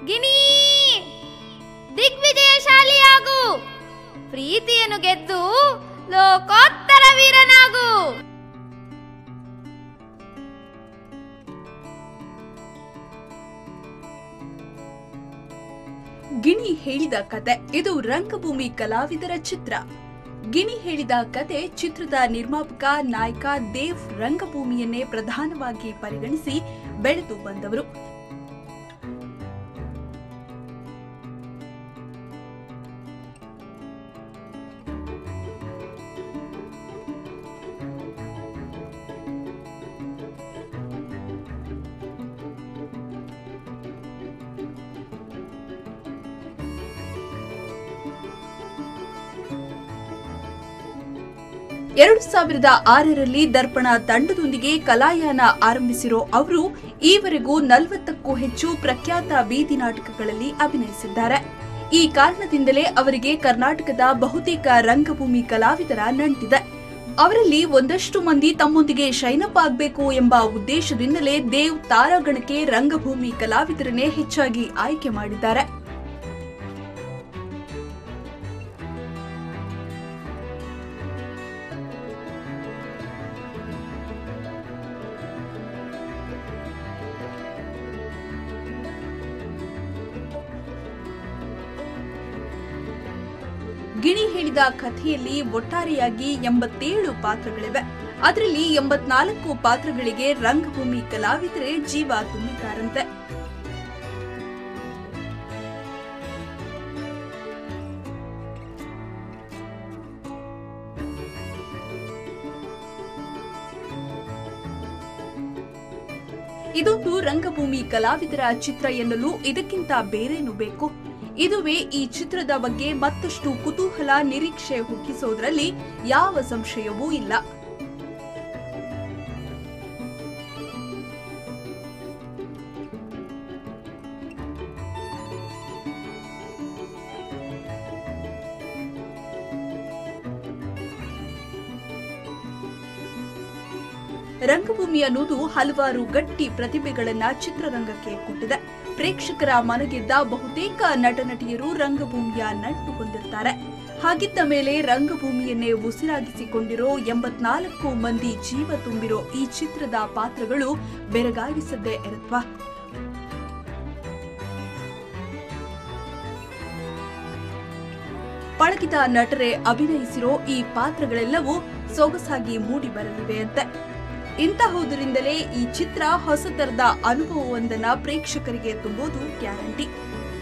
ಗಿಣಿ ದಿಗ್ವಿಜಯಶಾಲಿಯಾಗು ಪ್ರೀತಿಯನ್ನು ಗೆದ್ದು ಲೋಕೋತ್ತರ ವೀರನಾಗು ಗಿಣಿ ಹೇಳಿದ ಕತೆ ಇದು ರಂಗಭೂಮಿ ಕಲಾವಿದರ ಚಿತ್ರ ಗಿಣಿ ಹೇಳಿದ ಕತೆ ಚಿತ್ರದ ನಿರ್ಮಾಪಕ ನಾಯಕ ದೇವ್ ರಂಗಭೂಮಿಯನ್ನೇ ಪ್ರಧಾನವಾಗಿ ಪರಿಗಣಿಸಿ ಬೆಳೆದು ಬಂದವರು ಎರಡು ಸಾವಿರದ ಆರರಲ್ಲಿ ದರ್ಪಣ ತಂಡದೊಂದಿಗೆ ಕಲಾಯಾನ ಆರಂಭಿಸಿರೋ ಅವರು ಈವರೆಗೂ ನಲವತ್ತಕ್ಕೂ ಹೆಚ್ಚು ಪ್ರಖ್ಯಾತ ಬೀದಿ ನಾಟಕಗಳಲ್ಲಿ ಅಭಿನಯಿಸಿದ್ದಾರೆ ಈ ಕಾರಣದಿಂದಲೇ ಅವರಿಗೆ ಕರ್ನಾಟಕದ ಬಹುತೇಕ ರಂಗಭೂಮಿ ಕಲಾವಿದರ ನಂಟಿದೆ ಅವರಲ್ಲಿ ಒಂದಷ್ಟು ಮಂದಿ ತಮ್ಮೊಂದಿಗೆ ಶೈನಪ್ ಆಗಬೇಕು ಎಂಬ ಉದ್ದೇಶದಿಂದಲೇ ದೇವ್ ತಾರಾಗಣಕ್ಕೆ ರಂಗಭೂಮಿ ಕಲಾವಿದರನ್ನೇ ಹೆಚ್ಚಾಗಿ ಆಯ್ಕೆ ಮಾಡಿದ್ದಾರೆ ಗಿಣಿ ಹೇಳಿದ ಕಥೆಯಲ್ಲಿ ಒಟ್ಟಾರೆಯಾಗಿ ಎಂಬತ್ತೇಳು ಪಾತ್ರಗಳಿವೆ ಅದರಲ್ಲಿ ಎಂಬತ್ನಾಲ್ಕು ಪಾತ್ರಗಳಿಗೆ ರಂಗಭೂಮಿ ಕಲಾವಿದರೇ ಜೀವ ತುಂಬಿದ್ದಾರಂತೆ ಇದೊಂದು ರಂಗಭೂಮಿ ಕಲಾವಿದರ ಚಿತ್ರ ಎನ್ನಲು ಇದಕ್ಕಿಂತ ಬೇರೇನು ಬೇಕು ಇದುವೇ ಈ ಚಿತ್ರದ ಬಗ್ಗೆ ಮತ್ತಷ್ಟು ಕುತೂಹಲ ನಿರೀಕ್ಷೆ ಹುಟ್ಟಿಸೋದ್ರಲ್ಲಿ ಯಾವ ಸಂಶಯವೂ ಇಲ್ಲ ರಂಗಭೂಮಿ ಅನ್ನೋದು ಹಲವಾರು ಗಟ್ಟಿ ಪ್ರತಿಭೆಗಳನ್ನ ಚಿತ್ರರಂಗಕ್ಕೆ ಕೊಟ್ಟಿದೆ ಪ್ರೇಕ್ಷಕರ ಮನಗೆದ್ದ ಬಹುತೇಕ ನಟ ನಟಿಯರು ರಂಗಭೂಮಿಯ ನಂಟು ಹೊಂದಿರ್ತಾರೆ ಹಾಗಿದ್ದ ಮೇಲೆ ರಂಗಭೂಮಿಯನ್ನೇ ಉಸಿರಾಗಿಸಿಕೊಂಡಿರೋ ಎಂಬತ್ನಾಲ್ಕು ಮಂದಿ ಜೀವ ತುಂಬಿರೋ ಈ ಚಿತ್ರದ ಪಾತ್ರಗಳು ಬೆರಗಾಗಿಸದ್ದೇ ಇರುತ್ತವಾ ಪಳಗಿದ ನಟರೆ ಅಭಿನಯಿಸಿರೋ ಈ ಪಾತ್ರಗಳೆಲ್ಲವೂ ಸೊಗಸಾಗಿ ಮೂಡಿ ಬರಲಿವೆಯಂತೆ ಇಂತಹುದರಿಂದಲೇ ಈ ಚಿತ್ರ ಹೊಸ ತರದ ಅನುಭವವೊಂದನ್ನ ಪ್ರೇಕ್ಷಕರಿಗೆ ತುಂಬುವುದು ಗ್ಯಾರಂಟಿ